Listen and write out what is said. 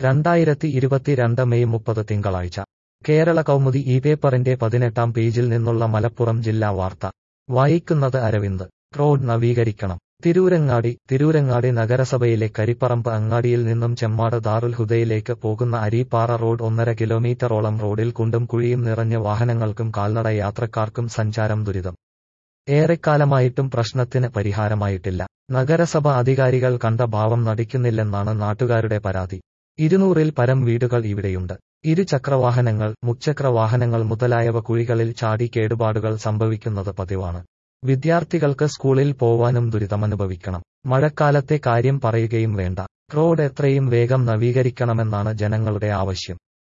രണ്ടായിരത്തി ഇരുപത്തിരണ്ട് മെയ് മുപ്പത് തിങ്കളാഴ്ച കേരള കൗമുദി ഈ പേപ്പറിന്റെ പതിനെട്ടാം പേജിൽ നിന്നുള്ള മലപ്പുറം ജില്ലാ വാർത്ത വായിക്കുന്നത് അരവിന്ദ് റോഡ് നവീകരിക്കണം തിരൂരങ്ങാടി തിരൂരങ്ങാടി നഗരസഭയിലെ കരിപ്പറമ്പ് അങ്ങാടിയിൽ നിന്നും ചെമ്മാട് ദാറുൽ ഹുദയിലേക്ക് പോകുന്ന അരീപ്പാറ റോഡ് ഒന്നര കിലോമീറ്ററോളം റോഡിൽ കുണ്ടും കുഴിയും നിറഞ്ഞ് വാഹനങ്ങൾക്കും കാൽനട യാത്രക്കാർക്കും സഞ്ചാരം ദുരിതം ഏറെക്കാലമായിട്ടും പ്രശ്നത്തിന് പരിഹാരമായിട്ടില്ല നഗരസഭ അധികാരികൾ കണ്ട ഭാവം നടിക്കുന്നില്ലെന്നാണ് നാട്ടുകാരുടെ പരാതി ഇരുന്നൂറിൽ പരം വീടുകൾ ഇവിടെയുണ്ട് ഇരുചക്രവാഹനങ്ങൾ മുച്ചക്രവാഹനങ്ങൾ മുതലായവ കുഴികളിൽ ചാടി കേടുപാടുകൾ സംഭവിക്കുന്നത് പതിവാണ് വിദ്യാർത്ഥികൾക്ക് സ്കൂളിൽ പോവാനും ദുരിതമനുഭവിക്കണം മഴക്കാലത്തെ കാര്യം പറയുകയും വേണ്ട റോഡ് എത്രയും വേഗം നവീകരിക്കണമെന്നാണ് ജനങ്ങളുടെ ആവശ്യം